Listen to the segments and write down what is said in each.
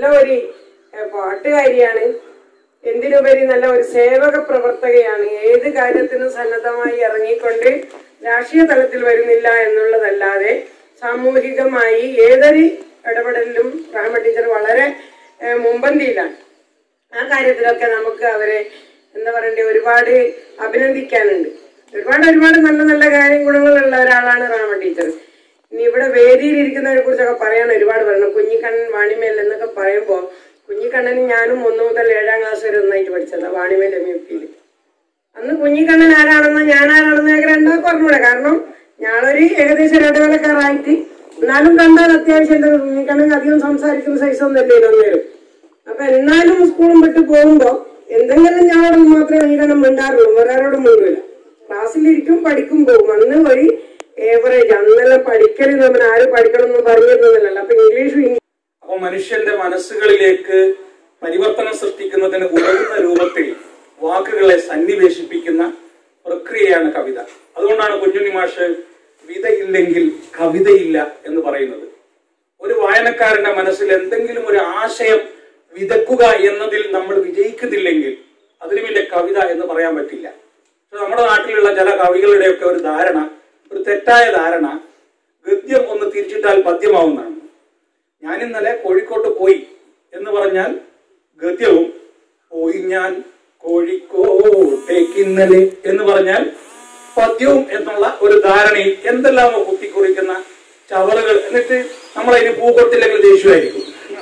നല്ല ഒരു ഏഹ്, പാട്ടുകാരിയാണ് എന്തിനുപരി നല്ല ഒരു സേവക പ്രവർത്തകയാണ് ഏത് കാര്യത്തിനും സന്നദ്ധമായി ഇറങ്ങിക്കൊണ്ട് രാഷ്ട്രീയ തലത്തിൽ വരുന്നില്ല എന്നുള്ളതല്ലാതെ സാമൂഹികമായി ഏതൊരു ഇടപെടലിലും റഹ്മ ടീച്ചർ വളരെ ഏഹ്, മുമ്പന്തിയിലാണ് ആ കാര്യത്തിലൊക്കെ നമുക്ക് അവരെ എന്താ പറയണ്ടേ ഒരുപാട് അഭിനന്ദിക്കാനുണ്ട് ഒരുപാട് ഒരുപാട് നല്ല നല്ല കാര്യം ഗുണങ്ങളുള്ള ഒരാളാണ് റാമ ടീച്ചർ ഇനി ഇവിടെ വേദിയിൽ ഇരിക്കുന്നവരെ കുറിച്ചൊക്കെ പറയാൻ ഒരുപാട് പറയണം കുഞ്ഞിക്കണ്ണൻ വാണിമേൽ എന്നൊക്കെ പറയുമ്പോൾ കുഞ്ഞിക്കണ്ണനും ഞാനും ഒന്ന് മുതൽ ഏഴാം ക്ലാസ് വരെ ഒന്നായിട്ട് പഠിച്ചതാ വാണിമേൽ എം യു പിയിൽ അന്ന് കുഞ്ഞിക്കണ്ണൻ ആരാണെന്നോ ഞാൻ ആരാണെന്നോ ഒക്കെ രണ്ടാൾക്ക് പറഞ്ഞൂടെ കാരണം ഞാനൊരു ഏകദേശം ഇടവേളക്കാരായിട്ട് എന്നാലും കണ്ടാൽ അത്യാവശ്യം എന്താ കുഞ്ഞിക്കണ്ണൻ അധികം സംസാരിക്കുന്ന സൈസ് ഒന്നല്ലേ ഒന്നേരും അപ്പൊ എന്നാലും സ്കൂളും വിട്ട് പോകുമ്പോ എന്തെങ്കിലും ഞങ്ങളോട് മാത്രമേ കുഞ്ഞിക്കണ്ണൻ മിണ്ടാറുള്ളൂ വേറെ ആരോടും മിണ്ടൂല ക്ലാസ്സിലിരിക്കും പഠിക്കും പോകും അന്ന് വഴി ഏവറേജ് അന്നെല്ലാം പഠിക്കല് നമ്മൾ ആരും പഠിക്കണം എന്ന് പറഞ്ഞിരുന്നില്ലല്ലോ അപ്പൊ ഇംഗ്ലീഷും അപ്പൊ മനുഷ്യന്റെ മനസ്സുകളിലേക്ക് പരിവർത്തനം സൃഷ്ടിക്കുന്നതിന് ഉതകുന്ന രൂപത്തിൽ വാക്കുകളെ സന്നിവേശിപ്പിക്കുന്ന പ്രക്രിയയാണ് കവിത അതുകൊണ്ടാണ് കുഞ്ഞുണ്ണി മാഷ് വിതയില്ലെങ്കിൽ കവിതയില്ല എന്ന് പറയുന്നത് ഒരു വായനക്കാരന്റെ മനസ്സിൽ എന്തെങ്കിലും ഒരു ആശയം വിതക്കുക എന്നതിൽ നമ്മൾ വിജയിക്കുന്നില്ലെങ്കിൽ അതിന് പിന്നെ കവിത എന്ന് പറയാൻ പറ്റില്ല പക്ഷെ നമ്മുടെ നാട്ടിലുള്ള ചില കവികളുടെയൊക്കെ ഒരു ധാരണ ഒരു തെറ്റായ ധാരണ ഗദ്യം ഒന്ന് തിരിച്ചിട്ടാൽ പദ്യമാവുന്നതാണ് ഞാൻ ഇന്നലെ കോഴിക്കോട്ട് പോയി എന്ന് പറഞ്ഞാൽ ഗദ്യവും പോയി ഞാൻ കോഴിക്കോട്ടേക്ക് ഇന്നലെ എന്ന് പറഞ്ഞാൽ പദ്യവും എന്നുള്ള ഒരു ധാരണയിൽ എന്തെല്ലാമോ കുത്തിക്കുറിക്കുന്ന ചവറുകൾ എന്നിട്ട് നമ്മൾ അതിന് പൂ കൊടുത്തില്ലെങ്കിൽ ദേഷ്യമായിരിക്കും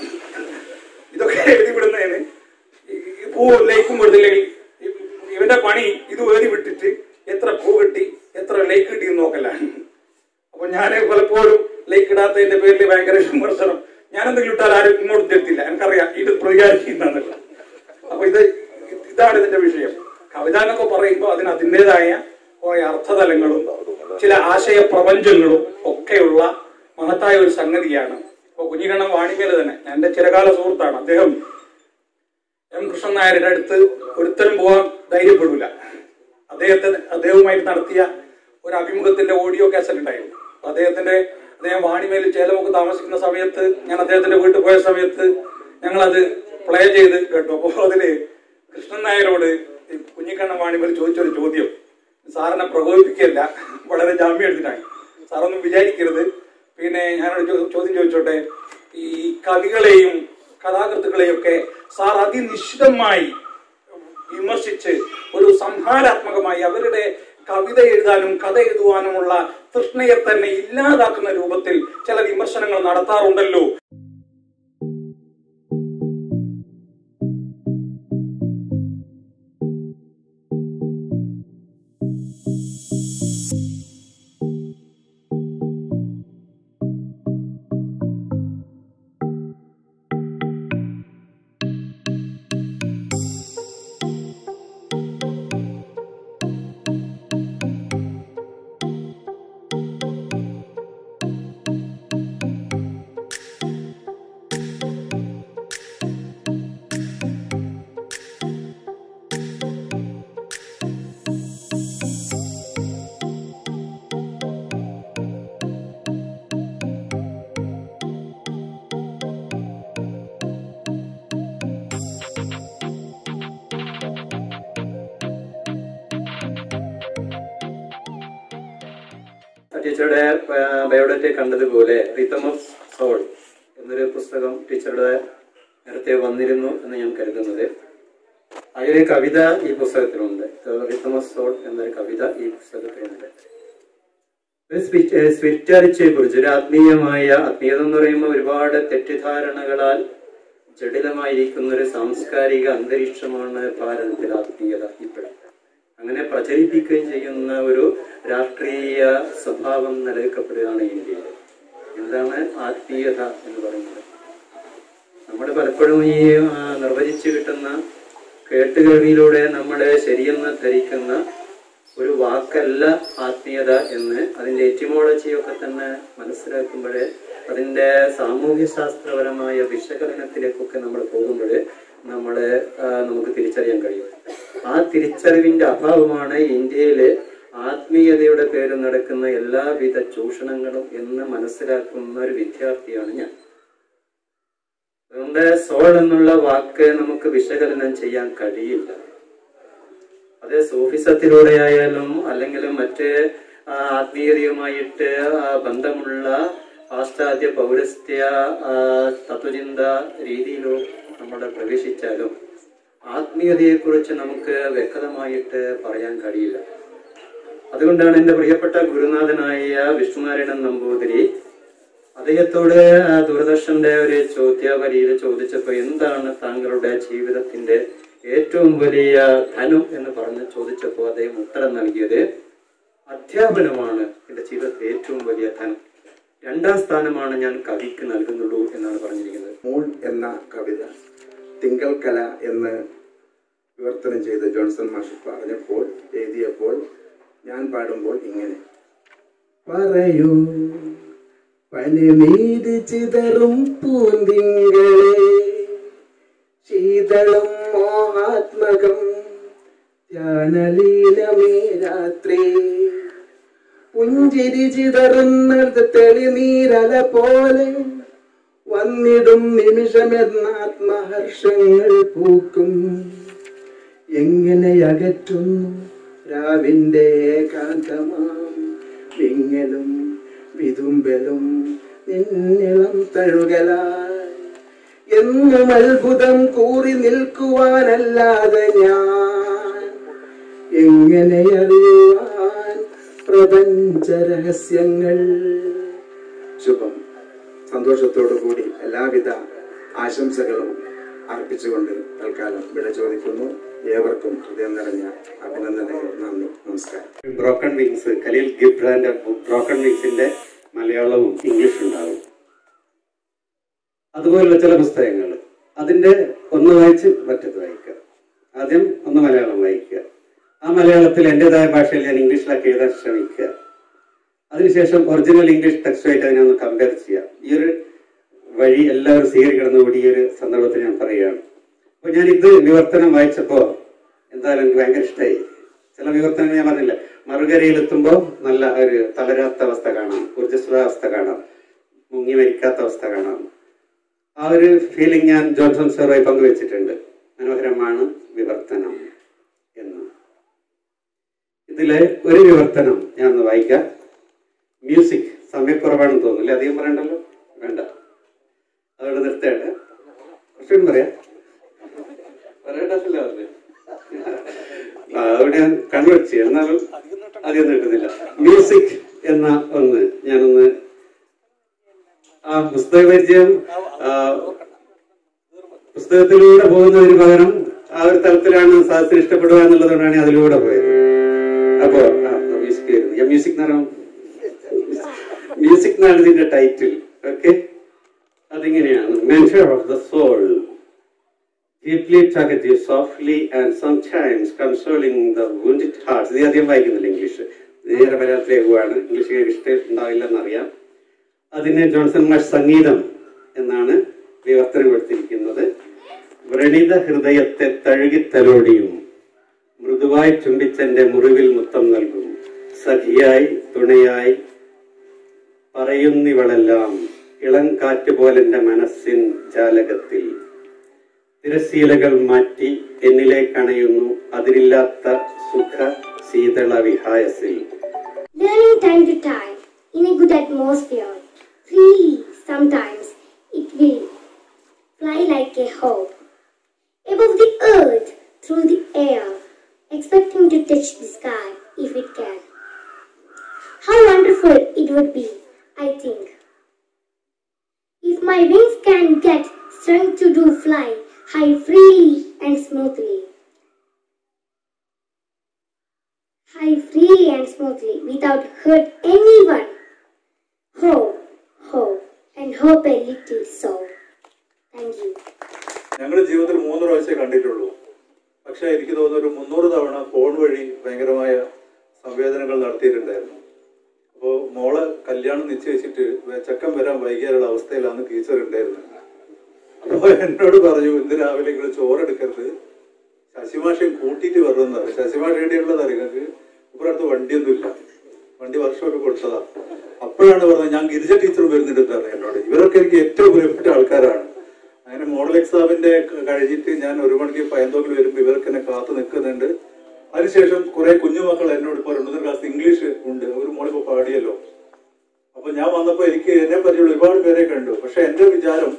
ഇതൊക്കെ എഴുതി വിടുന്നതിന് ഈ- ഈ പൂ ലൈക്കും കൊടുത്തില്ലെങ്കിൽ ഇ- ഇവന്റെ പണി ഇത് എഴുതി വിട്ടിട്ട് എത്ര പൂ കിട്ടി എത്ര ലൈക്ക് കിട്ടി എന്ന് നോക്കലാണ് അപ്പൊ ഞാൻ പലപ്പോഴും ലൈക്ക് ഇടാത്തതിന്റെ പേരിൽ ഭയങ്കര വിമർശനം ഞാൻ എന്തെങ്കിലും ഇട്ടാൽ ആരും ഇങ്ങോട്ടും തെറ്റില്ല എനിക്കറിയാം ഇത് പ്രതികാരിക്കുന്നില്ല അപ്പൊ ഇത് ഇതാണ് ഇതിന്റെ വിഷയം കവിത എന്നൊക്കെ പറയുമ്പോൾ അതിന് അതിൻ്റെതായ കുറെ അർത്ഥതലങ്ങളും ചില ആശയ പ്രപഞ്ചങ്ങളും ഒക്കെയുള്ള മഹത്തായ ഒരു സംഗതിയാണ് ഇപ്പൊ കുഞ്ഞിക്കണ്ണൻ വാണിമേല് തന്നെ ഞാൻ എന്റെ ചിരകാല സുഹൃത്താണ് അദ്ദേഹം എം കൃഷ്ണൻ നായരുടെ അടുത്ത് ഒരുത്തരും പോകാൻ ധൈര്യപ്പെടില്ല അദ്ദേഹത്തെ അദ്ദേഹവുമായിട്ട് നടത്തിയ ഒരു അഭിമുഖത്തിന്റെ ഓഡിയോ കാസറ്റ് ഉണ്ടായിരുന്നു അപ്പൊ അദ്ദേഹത്തിന്റെ അദ്ദേഹം വാണിമേൽ ചേലമൊക്കെ താമസിക്കുന്ന സമയത്ത് ഞാൻ അദ്ദേഹത്തിന്റെ വീട്ടിൽ പോയ സമയത്ത് ഞങ്ങളത് പ്ലേ ചെയ്ത് കേട്ടു അപ്പോൾ അതില് കൃഷ്ണൻ നായരോട് ഈ കുഞ്ഞിക്കണ്ണൻ വാണിമേൽ ചോദിച്ചൊരു ചോദ്യം സാറിനെ പ്രകോപിപ്പിക്കുകയല്ല വളരെ ജാമ്യം എടുത്തിട്ടാണ് സാറൊന്നും വിചാരിക്കരുത് പിന്നെ ഞാനൊരു ചോ- ചോദ്യം ചോദിച്ചോട്ടെ ഈ കവികളെയും കഥാകൃത്തുക്കളെയും ഒക്കെ സാർ അതിനിശ്ചിതമായി വിമർശിച്ച് ഒരു സംഹാരാത്മകമായി അവരുടെ കവിത എഴുതാനും കഥ എഴുതുവാനുമുള്ള തൃഷ്ണയെ തന്നെ ഇല്ലാതാക്കുന്ന രൂപത്തിൽ ചില വിമർശനങ്ങൾ നടത്താറുണ്ടല്ലോ ടീച്ചറുടെ ബയോഡേറ്റ കണ്ടതുപോലെ റിതം ഓഫ് സോൾ എന്നൊരു പുസ്തകം ടീച്ചറുടെ നേരത്തെ വന്നിരുന്നു എന്ന് ഞാൻ കരുതുന്നത് അതിലൊരു കവിത ഈ പുസ്തകത്തിലുണ്ട് റിതം ഓഫ് സോൾ എന്നൊരു കവിത ഈ പുസ്തകത്തിലുണ്ട് ഒരു സ്പിരിറ്റാലിറ്റിയെ കുറിച്ച് ഒരു ആത്മീയമായ ആത്മീയത എന്ന് പറയുമ്പോൾ ഒരുപാട് തെറ്റിദ്ധാരണകളാൽ ജടിലമായിരിക്കുന്ന ഒരു സാംസ്കാരിക അന്തരീക്ഷമാണ് ഭാരതത്തിൽ ആത്മീയത ഇപ്പോഴും അങ്ങനെ പ്രചരിപ്പിക്കുകയും ചെയ്യുന്ന ഒരു രാഷ്ട്രീയ സ്വഭാവം നിലനിൽക്കപ്പെടുകയാണ് ഇന്ത്യയിൽ എന്താണ് ആത്മീയത എന്ന് പറയുന്നത് നമ്മൾ പലപ്പോഴും ഈ ആ, നിർവചിച്ചു കിട്ടുന്ന കേട്ടുകേൾവിയിലൂടെ നമ്മളെ ശരിയെന്ന് ധരിക്കുന്ന ഒരു വാക്കല്ല ആത്മീയത എന്ന് അതിന്റെ എറ്റിമോളജിയൊക്കെ തന്നെ മനസ്സിലാക്കുമ്പോഴേ അതിന്റെ സാമൂഹ്യ ശാസ്ത്രപരമായ വിശകലനത്തിലേക്കൊക്കെ നമ്മൾ പോകുമ്പോൾ നമ്മളെ ആ, നമുക്ക് തിരിച്ചറിയാൻ കഴിയും ആ തിരിച്ചറിവിന്റെ അഭാവമാണ് ഇന്ത്യയിലെ ആത്മീയതയുടെ പേരിൽ നടക്കുന്ന എല്ലാവിധ ചൂഷണങ്ങളും എന്ന് മനസ്സിലാക്കുന്ന ഒരു വിദ്യാർത്ഥിയാണ് ഞാൻ ഉം, അതുകൊണ്ട് സോൾ എന്നുള്ള വാക്ക് നമുക്ക് വിശകലനം ചെയ്യാൻ കഴിയില്ല അത് സൂഫിസത്തിലൂടെ ആയാലും അല്ലെങ്കിൽ മറ്റ് ആ, ആത്മീയതയുമായിട്ട് ആ, ബന്ധമുള്ള പാശ്ചാത്യ പൗരസ്ത്യ ആ, തത്വചിന്ത രീതിയിലോ നമ്മൾ പ്രവേശിച്ചാലും ആത്മീയതയെക്കുറിച്ച് നമുക്ക് വ്യക്തമായിട്ട് പറയാൻ കഴിയില്ല അതുകൊണ്ടാണ് എന്റെ പ്രിയപ്പെട്ട ഗുരുനാഥനായ വിഷ്ണുനാരായണൻ നമ്പൂതിരി അദ്ദേഹത്തോട് ആ, ദൂരദർശന്റെ ഒരു ചോദ്യാവലിയിൽ ചോദിച്ചപ്പോ എന്താണ് താങ്കളുടെ ജീവിതത്തിന്റെ ഏറ്റവും വലിയ ധനം എന്ന് പറഞ്ഞ് ചോദിച്ചപ്പോൾ അദ്ദേഹം ഉത്തരം നൽകിയത് അധ്യാപനമാണ് എന്റെ ജീവിതത്തിലെ ഏറ്റവും വലിയ ധനം രണ്ടാം സ്ഥാനമാണ് ഞാൻ കവിക്ക് നൽകുന്നുള്ളൂ എന്നാണ് പറഞ്ഞിരിക്കുന്നത് മൂൾ എന്ന കവിത തിങ്കൾക്കല എന്ന് വിവർത്തനം ചെയ്ത് ജോൺസൺ മാഷ് പറഞ്ഞപ്പോൾ എഴുതിയപ്പോൾ ഞാൻ പാടുമ്പോൾ ഇങ്ങനെ പറയൂ പനിനീര് ചിതറും പൂന്തിങ്കളെ ശീതളം മോഹാത്മകം ധ്യാനലീലമേ രാത്രി പുഞ്ചിരി ചിതറുന്നത് തെളിനീരല പോലെ വന്നിടും നിമിഷമെന്ന ആത്മഹർഷങ്ങൾ പൂക്കും എങ്ങനെ അകറ്റുന്നു രാവിന്റെ ഏകാന്തമാം വിങ്ങലും വിതുമ്പലും നിന്നിളം തഴുകലായി എന്നും അത്ഭുതം കൂറി നിൽക്കുവാനല്ലാതെ ഞാൻ എങ്ങനെ അറിയുവാൻ പ്രപഞ്ച രഹസ്യങ്ങൾ ശുഭം സന്തോഷത്തോടു കൂടി എല്ലാവിധ ആശംസകളും അർപ്പിച്ചുകൊണ്ട് തൽക്കാലം വിട ചോദിക്കുന്നു ഏവർക്കും ഹൃദയം നിറഞ്ഞ അഭിനന്ദനങ്ങൾ നന്ദി നമസ്കാരം ബ്രോക്കൺ വിങ്സ് കലീൽ ഗിബ്രാന്റെ ബ്രോക്കൺ വിങ്സിന്റെ മലയാളവും ഇംഗ്ലീഷും ഉണ്ടാവും അതുപോലുള്ള ചില പുസ്തകങ്ങൾ അതിന്റെ ഒന്ന് വായിച്ച് മറ്റത് വായിക്കുക ആദ്യം ഒന്ന് മലയാളം വായിക്കുക ആ മലയാളത്തിൽ എന്റേതായ ഭാഷയിൽ ഞാൻ ഇംഗ്ലീഷിലാക്കി എഴുതാൻ ശ്രമിക്കുക അതിനുശേഷം ഒറിജിനൽ ഇംഗ്ലീഷ് ടെക്സ്റ്റുമായിട്ട് അതിനെ ഒന്ന് കമ്പയർ ചെയ്യുക ഈ ഒരു വഴി എല്ലാവരും സ്വീകരിക്കണമെന്ന് ഈ ഒരു സന്ദർഭത്തിൽ ഞാൻ പറയുകയാണ് അപ്പൊ ഞാൻ ഇത് വിവർത്തനം വായിച്ചപ്പോ എന്തായാലും എനിക്ക് ഭയങ്കര ഇഷ്ടമായി ചില വിവർത്തനങ്ങൾ ഞാൻ പറഞ്ഞില്ല മറുകരയിലെത്തുമ്പോൾ നല്ല ഒരു തളരാത്ത അവസ്ഥ കാണാം ഊർജ്ജസ്വലാവസ്ഥ കാണാം മുങ്ങി മരിക്കാത്ത അവസ്ഥ കാണാം ആ ഒരു ഫീലിംഗ് ഞാൻ ജോൺസൺ സാറുമായി പങ്കുവെച്ചിട്ടുണ്ട് മനോഹരമാണ് വിവർത്തനം എന്ന് ഇതിലെ ഒരു വിവർത്തനം ഞാൻ ഒന്ന് വായിക്കാം മ്യൂസിക് സമയക്കുറവാണെന്ന് തോന്നുന്നില്ല അധികം പറയണ്ടല്ലോ വേണ്ട അതോടെ നിർത്തേണ്ട കുറച്ചുകൂടി പറയാം പറയണ്ടല്ലോ അവര് ആ, അവിടെ ഞാൻ കണ്ടുവച്ച് എന്നാലും അധികം നീട്ടുന്നില്ല മ്യൂസിക് എന്ന ഒന്ന് ഞാനൊന്ന് ആ പുസ്തക പരിചയം ആ, പുസ്തകത്തിലൂടെ പോകുന്നതിന് പകരം ആ ഒരു തലത്തിലാണ് സാഹസിന് ഇഷ്ടപ്പെടുക എന്നുള്ളതുകൊണ്ടാണ് ഞാൻ അതിലൂടെ പോയത് അപ്പോ ആ, മ്യൂസിക് വരുന്നു ഞാൻ മ്യൂസിക് എന്ന് പറയാം മ്യൂസിക് എന്നാണ് ഇതിന്റെ ടൈറ്റിൽ ഓക്കെ അതിങ്ങനെയാണ് measure of the soul deeply talkative, softly and sometimes consoling the wounded hearts. ഇത് അധികം വായിക്കുന്നില്ല ഇംഗ്ലീഷ് നേരെ മലയാളത്തിലേക്കുവാണ് ഇംഗ്ലീഷ് എനിക്ക് ഇഷ്ടം ഉണ്ടാവില്ല എന്നറിയാം അതിന് ജോൺസൺ മാഷ് സംഗീതം എന്നാണ് വിവർത്തനം കൊടുത്തിരിക്കുന്നത് വ്രണിത ഹൃദയത്തെ തഴുകിത്തലോടിയും മൃദുവായി ചുംബിച്ചെന്റെ മുറിവിൽ മുത്തം നൽകും സഖിയായി തുണയായി പറയുന്നിവളെല്ലാം ഇളം കാറ്റ് പോലെന്റെ മനസ്സിൻ ജാലകത്തിൽ തിരശീലകൾ മാറ്റി എന്നിലേക്ക് അണയുന്നു അതിരില്ലാത്ത സുഖ ശീതള വിഹായസിൽ Learning time to time in a good atmosphere. Freely, sometimes it will fly like a hope. Above the earth, through the air, expecting to touch the sky if it can. How wonderful it would be, I think. If my wings can get strength to do fly high freely and smoothly. High freely and smoothly without hurt anyone. Hope, hope, and hope a little so. Thank you. ഞങ്ങൾ ജീവിതത്തിൽ മൂന്ന് പ്രാവശ്യമേ കണ്ടിട്ടുള്ളൂ പക്ഷെ എനിക്ക് തോന്നുന്നു ഒരു മുന്നൂറ് തവണ ഫോൺ വഴി ഭയങ്കരമായ സംവേദനകൾ നടത്തിയിട്ടുണ്ടായിരുന്നു അപ്പോൾ മോളെ കല്യാണം നിശ്ചയിച്ചിട്ട് വേ- ചെക്കൻ വരാൻ വൈകിയാലുള്ള അവസ്ഥയിലാണ് ടീച്ചർ ഉണ്ടായിരുന്നത് അപ്പോൾ എന്നോട് പറഞ്ഞു ഇന്ന് രാവിലെ നിങ്ങൾ ചോറെടുക്കരുത് ശശിമാഷയും കൂട്ടിയിട്ട് വരണമെന്ന് പറഞ്ഞു ശശിമാഷ എവിടെയുള്ളത് നിങ്ങൾക്ക് ഇവിടെ അടുത്ത് വണ്ടിയൊന്നുമില്ല വണ്ടി വർഷമൊക്കെ കൊടുത്തതാ അപ്പോഴാണ് പറഞ്ഞത് ഞാൻ ഗിരിജ ടീച്ചർ വരുന്നുണ്ട് എന്നോട് ഇവരൊക്കെ എനിക്ക് ഏറ്റവും പ്രിയപ്പെട്ട ആൾക്കാരാണ് അങ്ങനെ മോഡൽ എക്സാമിന്റെ ക- കഴിഞ്ഞിട്ട് ഞാൻ ഒരു മണിക്ക് പയന്തോക്കിൽ വരുമ്പോൾ ഇവർക്ക് എന്നെ കാത്തു നിൽക്കുന്നുണ്ട് അതിനുശേഷം കുറെ കുഞ്ഞുമക്കൾ എന്നോട് ഇപ്പോൾ രണ്ടു മൂന്ന് ക്ലാസ് ഇംഗ്ലീഷ് ഉണ്ട് ഒരു മോളിപ്പോ പാടിയല്ലോ അപ്പൊ ഞാൻ വന്നപ്പോ എനിക്ക് എന്നെ പറ്റിയുള്ള ഒരുപാട് പേരെ കണ്ടു പക്ഷെ എന്റെ വിചാരം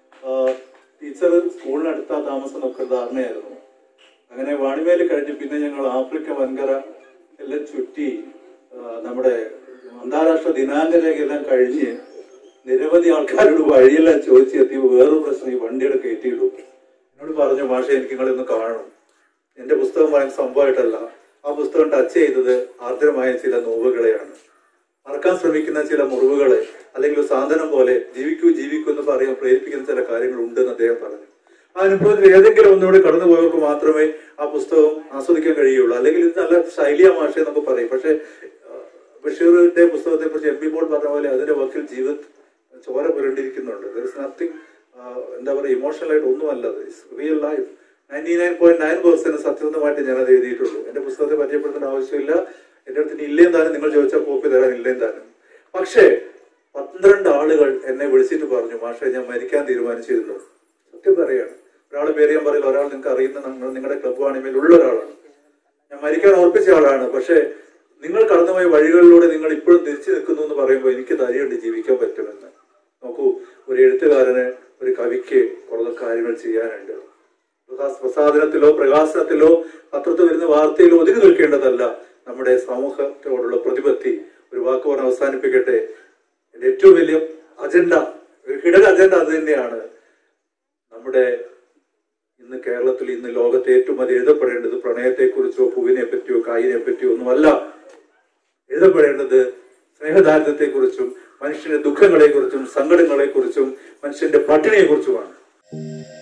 ടീച്ചർ സ്കൂളിനടുത്താ താമസം എന്നൊക്കെ ധാരണയായിരുന്നു അങ്ങനെ വാണിമേല് കഴിഞ്ഞ് പിന്നെ ഞങ്ങൾ ആഫ്രിക്ക വൻകര എല്ലാം ചുറ്റി ആ, നമ്മുടെ അന്താരാഷ്ട്ര ദിനാങ്കരേഖയെല്ലാം കഴിഞ്ഞ് നിരവധി ആൾക്കാരോട് വഴിയെല്ലാം ചോദിച്ചെത്തി വേറൊരു പ്രശ്നം ഈ വണ്ടിയുടെ കയറ്റിയിടും എന്നോട് പറഞ്ഞു മാഷെ എനിക്ക് നിങ്ങളൊന്ന് കാണണം എന്റെ പുസ്തകം പറയുന്ന സംഭവമായിട്ടല്ല ആ പുസ്തകം ടച്ച് ചെയ്തത് ആർദ്രമായ ചില നോവുകളെയാണ് മറക്കാൻ ശ്രമിക്കുന്ന ചില മുറിവുകളെ അല്ലെങ്കിൽ ഒരു സാധനം പോലെ ജീവിക്കൂ ജീവിക്കൂ എന്ന് പറയാൻ പ്രേരിപ്പിക്കുന്ന ചില കാര്യങ്ങൾ ഉണ്ടെന്ന് അദ്ദേഹം പറഞ്ഞു ആ അനുഭവത്തിൽ ഏതെങ്കിലും ഒന്നുകൂടി കടന്നു പോയവർക്ക് മാത്രമേ ആ പുസ്തകം ആസ്വദിക്കാൻ കഴിയുള്ളൂ അല്ലെങ്കിൽ ഇത് നല്ല ശൈലിയ ഭാഷ നമുക്ക് പറയും പക്ഷെ ആ, ബഷീറിന്റെ പുസ്തകത്തെ കുറിച്ച് എം പി പോൾ പറഞ്ഞ പോലെ അതിന്റെ വക്കിൽ ജീവിത ചോര പുരണ്ടിരിക്കുന്നുണ്ട് ദർ ഇസ് നത്തിങ് എന്താ പറയുക ഇമോഷണൽ ആയിട്ട് ഒന്നുമല്ല real life ninety nine point nine percent സത്യസന്ധമായിട്ട് ഞാൻ അത് എഴുതിയിട്ടുള്ളൂ എന്റെ പുസ്തകത്തെ പരിചയപ്പെടുത്തേണ്ട ആവശ്യമില്ല എന്റെ അടുത്ത് ഇനി ഇല്ലേം താനും നിങ്ങൾ ചോദിച്ചാൽ കോപ്പി തരാൻ ഇല്ലേം താനും പക്ഷേ പന്ത്രണ്ട് ആളുകൾ എന്നെ വിളിച്ചിട്ട് പറഞ്ഞു മാഷെ ഞാൻ മരിക്കാൻ തീരുമാനിച്ചിരുന്നു സത്യം പറയാണ് ഒരാൾ പേര് ഞാൻ പറയില്ല ഒരാൾ നിങ്ങൾക്ക് അറിയുന്ന നിങ്ങൾ നിങ്ങളുടെ ക്ലബ് വാണിമേൽ ഉള്ള ഒരാളാണ് ഞാൻ മരിക്കാൻ ഓർപ്പിച്ച ആളാണ് പക്ഷെ നിങ്ങൾ കടന്നുപോയ വഴികളിലൂടെ നിങ്ങൾ ഇപ്പോഴും തിരിച്ചു നിൽക്കുന്നു എന്ന് പറയുമ്പോൾ എനിക്ക് ധൈര്യമുണ്ട് ജീവിക്കാൻ പറ്റുമെന്ന് നോക്കൂ ഒരു എഴുത്തുകാരന് ഒരു കവിക്ക് കുറേ കാര്യങ്ങൾ ചെയ്യാനുണ്ട് പ്രകാശ- പ്രസാദനത്തിലോ പ്രകാശനത്തിലോ പത്രത്തിൽ വരുന്ന വാർത്തയിലോ ഒതുങ്ങി നിൽക്കേണ്ടതല്ല നമ്മുടെ സമൂഹത്തോടുള്ള പ്രതിപത്തി ഒരു വാക്ക് പറഞ്ഞ് അവസാനിപ്പിക്കട്ടെ എന്റെ ഏറ്റവും വലിയ അജണ്ട ഒരു ഹിഡൻ അജണ്ട അത് തന്നെയാണ് നമ്മുടെ ഇന്ന് കേരളത്തിൽ ഇന്ന് ലോകത്തെ ഏറ്റവും അധികം എഴുതപ്പെടേണ്ടത് പ്രണയത്തെക്കുറിച്ചോ പൂവിനെ പറ്റിയോ കായിനെ പറ്റിയോ ഒന്നുമല്ല എഴുതപ്പെടേണ്ടത് സ്നേഹദാരിദ്ര്യത്തെക്കുറിച്ചും മനുഷ്യന്റെ ദുഃഖങ്ങളെക്കുറിച്ചും സങ്കടങ്ങളെക്കുറിച്ചും മനുഷ്യന്റെ പട്ടിണിയെക്കുറിച്ചുമാണ്